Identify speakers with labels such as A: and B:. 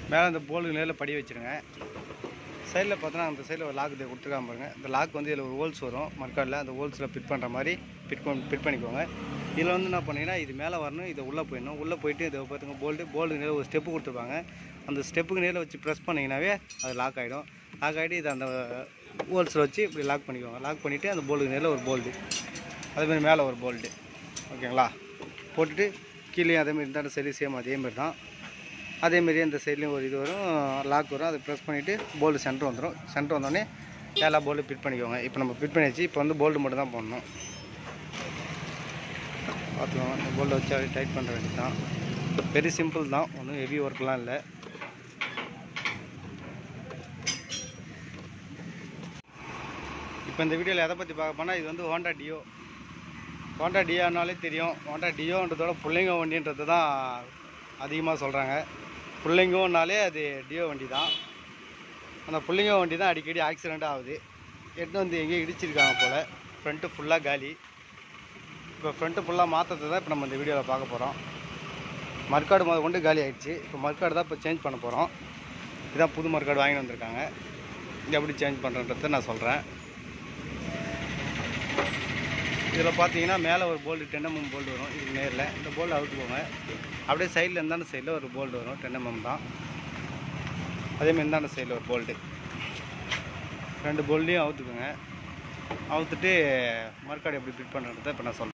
A: மேலே அந்த போல்டு நேரில் படி வச்சுருங்க சைடில் பார்த்தோன்னா அந்த சைடில் ஒரு லாக் இதை கொடுத்துருக்காம பாருங்க இந்த லாக் வந்து இதில் ஒரு ஹோல்ஸ் வரும் மர்க்காடில் அந்த ஹோல்ஸில் ஃபிட் பண்ணுற மாதிரி ஃபிட் பண்ணி ஃபிட் பண்ணிக்கோங்க இதில் வந்து என்ன பண்ணீங்கன்னா இது மேலே வரணும் இதை உள்ளே போயிடணும் உள்ளே போயிட்டு இதை பார்த்துங்க போல்டு போல்டு நேரில் ஒரு ஸ்டெப்பு கொடுத்துருப்பாங்க அந்த ஸ்டெப்புக்கு நேரில் வச்சு ப்ரெஸ் பண்ணிங்கனாவே அது லாக் ஆகிடும் லாக் ஆகிட்டு இதை அந்த ஹோல்ஸில் வச்சு இப்படி லாக் பண்ணிக்கோங்க லாக் பண்ணிவிட்டு அந்த போல்டுக்கு நேரில் ஒரு போல்டு அதேமாதிரி மேலே ஒரு போல்டு ஓகேங்களா போட்டுட்டு கீழே அதேமாதிரி இந்த சைடு சேம் அதேமாதிரி தான் அதேமாரி அந்த சைட்லேயும் ஒரு இது வரும் லாக் வரும் அதை ப்ரெஸ் பண்ணிவிட்டு போல்டு சென்டர் வந்துடும் சென்டர் வந்தோடனே எல்லா போல்டு ஃபிட் பண்ணிக்கோங்க இப்போ நம்ம ஃபிட் பண்ணியாச்சு இப்போ வந்து போல்டு மட்டும் தான் போடணும் பார்த்துக்கோங்க இந்த போல்டை வச்சு அப்படியே டைட் பண்ணுற வேண்டியது தான் வெரி சிம்பிள் தான் ஒன்றும் ஹெவி ஒர்க்லாம் இல்லை இப்போ இந்த வீடியோவில் எதை பற்றி பார்க்க போனால் இது வந்து ஹோண்டா டியோ ஹோண்டா டியோனாலே தெரியும் ஹோண்டா டியோன்றதோட பிள்ளைங்க வண்டின்றது தான் அதிகமாக சொல்கிறாங்க பிள்ளைங்கனாலே அது டியோ வண்டி தான் அந்த பிள்ளைங்க வண்டி தான் அடிக்கடி ஆக்சிடெண்ட் ஆகுது எட்டு வந்து எங்கேயும் இடிச்சிருக்காங்க போல் ஃப்ரண்ட்டு ஃபுல்லாக காலி இப்போ ஃப்ரண்ட்டு ஃபுல்லாக மாற்றத்தை தான் இப்போ நம்ம இந்த வீடியோவில் பார்க்க போகிறோம் மர்க்காடு முத கொண்டு காலி ஆயிடுச்சு இப்போ மர்க்காடு தான் இப்போ சேஞ்ச் பண்ண போகிறோம் இதான் புது மர்க்காடு வாங்கி வந்திருக்காங்க இது எப்படி சேஞ்ச் பண்ணுறன்றதை நான் சொல்கிறேன் இதில் பார்த்தீங்கன்னா மேலே ஒரு போல்டு டென் எம்எம் போல்டு வரும் இதுக்கு நேரில் இந்த போல்டு அவுத்துக்கோங்க அப்படியே சைடில் இருந்தான சைடில் ஒரு போல்டு வரும் டென் எம்எம் தான் அதேமாதிரி இந்தாண்ட சைடில் ஒரு போல்டு ரெண்டு போல்டையும் அவுத்துக்கோங்க அவுத்துட்டு மறுக்காடு எப்படி ஃபிட் பண்ணுறதை இப்போ நான் சொல்கிறேன்